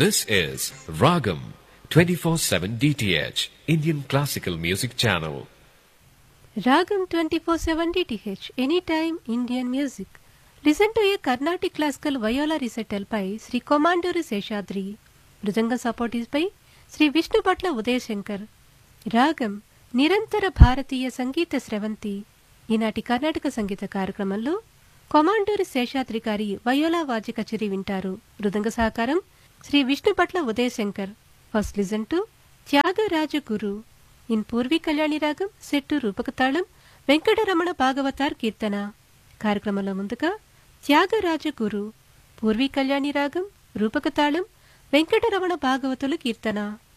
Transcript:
This is Ragam 24/7 DTH Indian Classical Music Channel. Ragam 24/7 DTH Anytime Indian Music. Listen to a Carnatic classical viola recital by Sri Komanduri Seshadri. Mridanga support is by Sri Vishnu Bhatla Udayashankar రాగం నిరంతర భారతీయ సంగీత స్రవంతి ఈనాటి కర్ణాటక సంగీత కార్యక్రమంలో కొమాండూరి శేషాద్రి గారి viola వాద్య కచేరీ వింటారు మృదంగ సహకారం Sri Vishnu Bhatla Udayashankar first listen to Tyagaraja guru in Purvi Kalyani ragam set Rupakatalam Venkataramana Bhagavatar kirtana కార్యక్రమంలో ముందుగా త్యాగరాజ గురు పూర్వీ కళ్యాణి రాగం రూపకతాళం వెంకటరమణ భాగవతుల కీర్తన